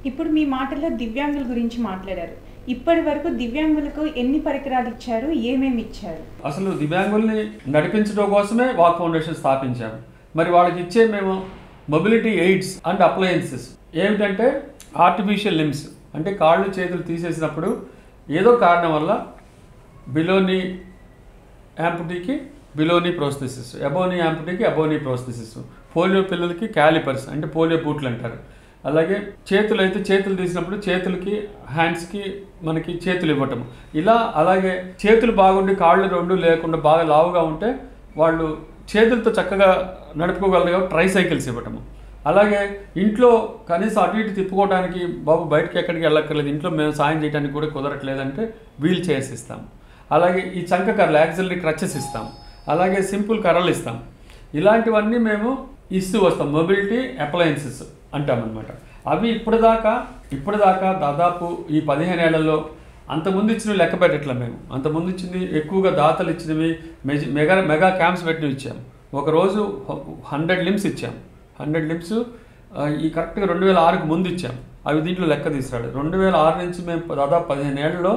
ఇప్పుడు మీ మాటల్లో దివ్యాంగుల గురించి మాట్లాడారు ఇప్పటి వరకు దివ్యాంగులకు ఎన్ని పరికరాలు ఇచ్చారు ఏమేమి ఇచ్చారు అసలు దివ్యాంగుల్ని నడిపించడం కోసమే వాక్ ఫౌండేషన్ స్థాపించాము మరి వాళ్ళకి ఇచ్చే మేము మొబిలిటీ ఎయిడ్స్ అండ్ అప్లయన్సెస్ ఏమిటంటే ఆర్టిఫిషియల్ లిమ్స్ అంటే కాళ్ళు చేతులు తీసేసినప్పుడు ఏదో కారణం వల్ల బిలోని యాంపుటీకి బిలోని ప్రోస్థెసిస్ అబోని యాంపుటీకి అబోని ప్రోస్థెసిస్ పోలియో పిల్లలకి క్యాలిపర్స్ అంటే పోలియో బూట్లు అంటారు అలాగే చేతులు అయితే చేతులు తీసినప్పుడు చేతులకి హ్యాండ్స్కి మనకి చేతులు ఇవ్వటం ఇలా అలాగే చేతులు బాగుండి కాళ్ళు రెండు లేకుండా బాగా లావుగా ఉంటే వాళ్ళు చేతులతో చక్కగా నడుపుకోగలరు ట్రై సైకిల్స్ ఇవ్వటము అలాగే ఇంట్లో కనీసం అటు ఇటు తిప్పుకోవడానికి బాబు బయటకి ఎక్కడికి వెళ్ళక్కర్లేదు ఇంట్లో మేము సాయం చేయడానికి కూడా కుదరట్లేదంటే వీల్ చైర్స్ ఇస్తాం అలాగే ఈ చంక కర్రలు యాక్సిలరీ క్రచెస్ ఇస్తాం అలాగే సింపుల్ కర్రలు ఇస్తాం ఇలాంటివన్నీ మేము ఇస్తూ వస్తాం మొబిలిటీ అప్లయన్సెస్ అంటామన్నమాట అవి ఇప్పటిదాకా ఇప్పటిదాకా దాదాపు ఈ పదిహేను ఏళ్లలో అంతకుముందు ఇచ్చినవి లెక్క పెట్టట్లే మేము అంతకుముందు ఇచ్చింది ఎక్కువగా దాతలు ఇచ్చినవి మెజ- మెగా మెగా క్యాంప్స్ పెట్టినవి ఇచ్చాము ఒకరోజు హండ్రెడ్ లిమ్స్ ఇచ్చాము హండ్రెడ్ లిమ్స్ ఈ కరెక్ట్గా రెండు వేల ఆరుకు ముందు ఇచ్చాము అవి దీంట్లో లెక్క తీసుకురాడు రెండు వేల ఆరు నుంచి మేము దాదాపు పదిహేను ఏళ్ళలో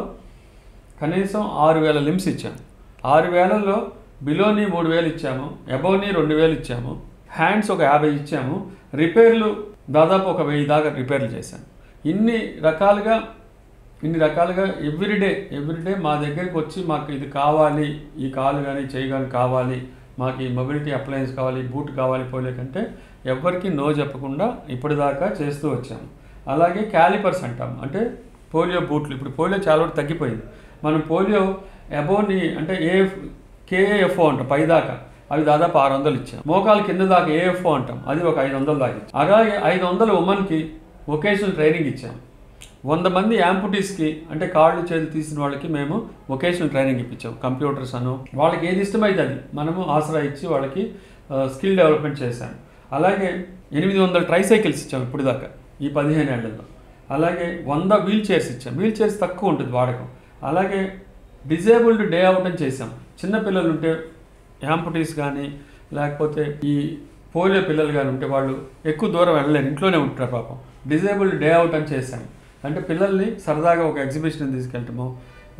కనీసం ఆరు వేల లిమ్స్ ఇచ్చాము ఆరు వేలలో బిలోని మూడు వేలు ఇచ్చాము అబోని రెండు వేలు ఇచ్చాము హ్యాండ్స్ ఒక యాభై ఇచ్చాము రిపేర్లు దాదాపు ఒక వెయ్యి దాకా రిపేర్లు చేశాను ఇన్ని రకాలుగా ఇన్ని రకాలుగా ఎవ్రీడే ఎవ్రీడే మా దగ్గరికి వచ్చి మాకు ఇది కావాలి ఈ కాలు కానీ చేయి కానీ కావాలి మాకు ఈ మొబిలిటీ అప్లయన్స్ కావాలి బూట్ కావాలి పోలే కంటే ఎవ్వరికి నో చెప్పకుండా ఇప్పటిదాకా చేస్తూ వచ్చాము అలాగే క్యాలిపర్స్ అంటాం అంటే పోలియో బూట్లు ఇప్పుడు పోలియో చాలా వరకు తగ్గిపోయింది మనం పోలియో అబోని అంటే ఏఎఫ్ కేఏఎఫ్ఓ అంటాం పైదాకా అవి దాదాపు ఆరు వందలు ఇచ్చాం మోకాలు కింద దాకా ఏఎఫ్ఓ అంటాం అది ఒక ఐదు వందలు దాకా ఇచ్చాం అలాగే ఐదు వందల ఉమెన్కి వొకేషనల్ ట్రైనింగ్ ఇచ్చాం వంద మంది యాంపుటీస్కి అంటే కాళ్ళు చేతులు తీసిన వాళ్ళకి మేము వొకేషనల్ ట్రైనింగ్ ఇప్పించాం కంప్యూటర్స్ అను వాళ్ళకి ఏది ఇష్టమైతే అది మనము ఆసరా ఇచ్చి వాళ్ళకి స్కిల్ డెవలప్మెంట్ చేశాం అలాగే ఎనిమిది వందల ట్రైసైకిల్స్ ఇచ్చాం ఇప్పుడు దాకా ఈ పదిహేను ఏళ్లలో అలాగే వంద వీల్ చైర్స్ ఇచ్చాం వీల్ చైర్స్ తక్కువ ఉంటుంది వాడకం అలాగే డిజేబుల్డ్ డే అవుట్ అని చేసాం చిన్న పిల్లలు ఉంటే యాంపుటీస్ కానీ లేకపోతే ఈ పోలియో పిల్లలు కానీ ఉంటే వాళ్ళు ఎక్కువ దూరం వెళ్ళలేరు ఇంట్లోనే ఉంటారు పాపం డిజేబుల్డ్ డే అవుట్ అని చేశాం అంటే పిల్లల్ని సరదాగా ఒక ఎగ్జిబిషన్ తీసుకెళ్ళటము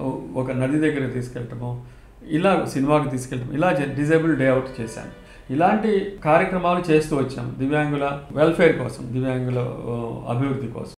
ఒక నది దగ్గర తీసుకెళ్ళటము ఇలా సినిమాకి తీసుకెళ్ళటం ఇలా డిజేబుల్ డే అవుట్ చేశాను ఇలాంటి కార్యక్రమాలు చేస్తూ వచ్చాం దివ్యాంగుల వెల్ఫేర్ కోసం దివ్యాంగుల ఆ, అభివృద్ధి కోసం